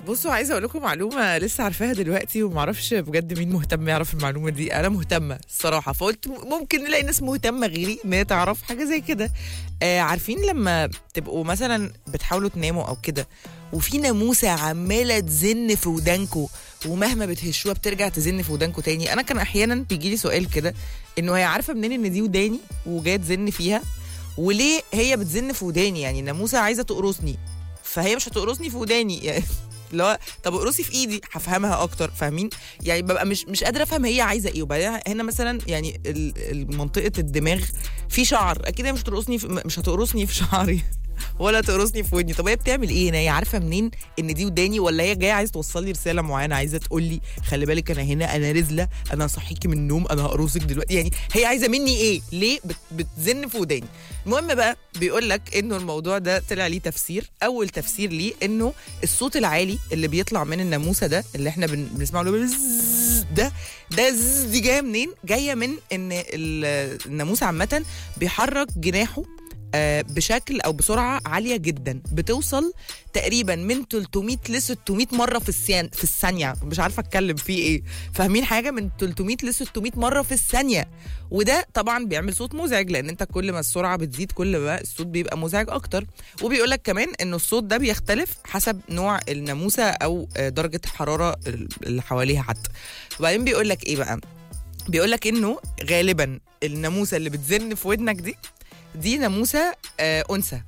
بصوا عايزه اقول لكم معلومه لسه عارفاها دلوقتي ومعرفش بجد مين مهتم يعرف المعلومه دي انا مهتمه الصراحه فقلت ممكن نلاقي ناس مهتمه غيري ان هي تعرف حاجه زي كده آه عارفين لما تبقوا مثلا بتحاولوا تناموا او كده وفي ناموسه عماله تزن في ودانكوا ومهما بتهشوها بترجع تزن في ودانكوا تاني انا كان احيانا بيجي لي سؤال كده انه هي عارفه منين ان دي وداني وجايه تزن فيها وليه هي بتزن في وداني يعني الناموسه عايزه تقرصني فهي مش هتقرصني في وداني يعني اللي هو طب اقرصي في ايدي هفهمها اكتر فاهمين يعني ببقى مش مش قادره افهم هي عايزه ايه وبعدين هنا مثلا يعني ال- ال- منطقه الدماغ في شعر اكيد هي مش هتقرصني في مش هتقرصني في شعري ولا تقرصني في ودني طب هي بتعمل ايه هنا هي عارفه منين ان دي وداني ولا هي جايه عايزه توصل لي رساله معينه عايزه تقول لي خلي بالك انا هنا انا رزله انا هصحيكي من النوم انا هقرصك دلوقتي يعني هي عايزه مني ايه ليه بت بتزن في وداني المهم بقى بيقول لك انه الموضوع ده طلع ليه تفسير اول تفسير ليه انه الصوت العالي اللي بيطلع من الناموسه ده اللي احنا بن- بنسمعه اللي هو بزز ده ده زز دي جايه منين جايه من ان ال- الناموس عامه بيحرك جناحه آه، بشكل او بسرعه عاليه جدا بتوصل تقريبا من 300 ل 600 مره في السيان في الثانيه مش عارفه اتكلم فيه ايه فاهمين حاجه من 300 ل 600 مره في الثانيه وده طبعا بيعمل صوت مزعج لان انت كل ما السرعه بتزيد كل ما الصوت بيبقى مزعج اكتر وبيقول لك كمان ان الصوت ده بيختلف حسب نوع الناموسه او آه، درجه الحراره اللي حواليها حتى وبعدين بيقول لك ايه بقى بيقول لك انه غالبا الناموسه اللي بتزن في ودنك دي دي ناموسه آه انثى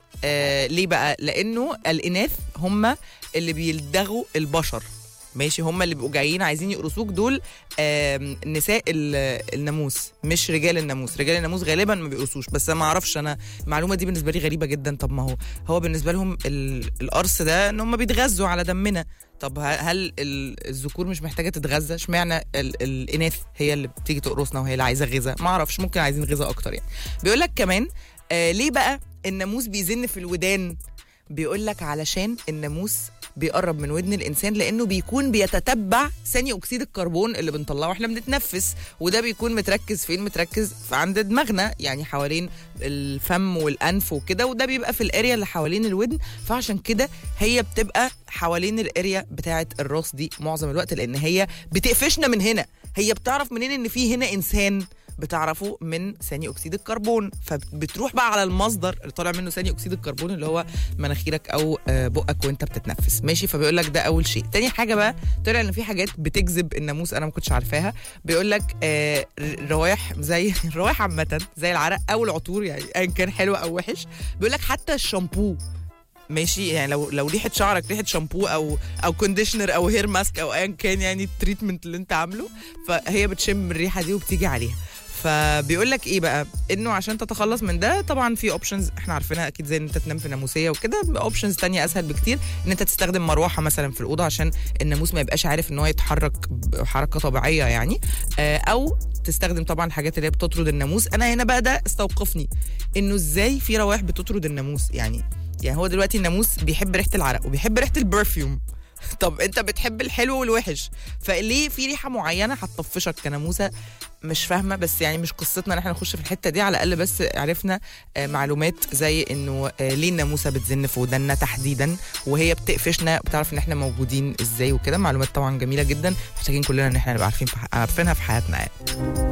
آه ليه بقى لانه الاناث هم اللي بيلدغوا البشر ماشي هم اللي بيبقوا جايين عايزين يقرصوك دول آم، نساء ال- الناموس مش رجال الناموس رجال الناموس غالبا ما بيقرصوش بس انا ما اعرفش انا المعلومه دي بالنسبه لي غريبه جدا طب ما هو هو بالنسبه لهم ال- القرص ده ان هم بيتغذوا على دمنا طب ه- هل ال- الذكور مش محتاجه تتغذى اشمعنى ال- الاناث هي اللي بتيجي تقرصنا وهي اللي عايزه غذاء ما اعرفش ممكن عايزين غذاء اكتر يعني بيقول لك كمان آه ليه بقى الناموس بيزن في الودان بيقول لك علشان الناموس بيقرب من ودن الانسان لانه بيكون بيتتبع ثاني اكسيد الكربون اللي بنطلعه واحنا بنتنفس وده بيكون متركز فين متركز في عند دماغنا يعني حوالين الفم والانف وكده وده بيبقى في الاريا اللي حوالين الودن فعشان كده هي بتبقى حوالين الاريا بتاعه الراس دي معظم الوقت لان هي بتقفشنا من هنا هي بتعرف منين ان في هنا انسان بتعرفه من ثاني اكسيد الكربون فبتروح بقى على المصدر اللي طالع منه ثاني اكسيد الكربون اللي هو مناخيرك او آه، بقك وانت بتتنفس ماشي فبيقول لك ده اول شيء تاني حاجه بقى طلع ان في حاجات بتجذب الناموس انا ما كنتش عارفاها بيقول لك آه، روايح زي الروايح عامه زي العرق او العطور يعني ايا كان حلو او وحش بيقول لك حتى الشامبو ماشي يعني لو لو ريحه شعرك ريحه شامبو او او كونديشنر او هير ماسك او ايا كان يعني التريتمنت اللي انت عامله فهي بتشم الريحه دي وبتيجي عليها فبيقول لك ايه بقى انه عشان تتخلص من ده طبعا في اوبشنز احنا عارفينها اكيد زي ان انت تنام في ناموسيه وكده اوبشنز تانية اسهل بكتير ان انت تستخدم مروحه مثلا في الاوضه عشان الناموس ما يبقاش عارف ان هو يتحرك بحركه طبيعيه يعني آه، او تستخدم طبعا الحاجات اللي هي بتطرد الناموس انا هنا بقى ده استوقفني انه ازاي في روائح بتطرد الناموس يعني يعني هو دلوقتي الناموس بيحب ريحه العرق وبيحب ريحه البرفيوم طب انت بتحب الحلو والوحش فليه في ريحه معينه هتطفشك كناموسه مش فاهمه بس يعني مش قصتنا ان احنا نخش في الحته دي على الاقل بس عرفنا آه، معلومات زي انه آه، ليه الناموسه بتزن في ودنا تحديدا وهي بتقفشنا بتعرف ان احنا موجودين ازاي وكده معلومات طبعا جميله جدا محتاجين كلنا ان احنا نبقى عارفين في ح- عارفينها في حياتنا يعني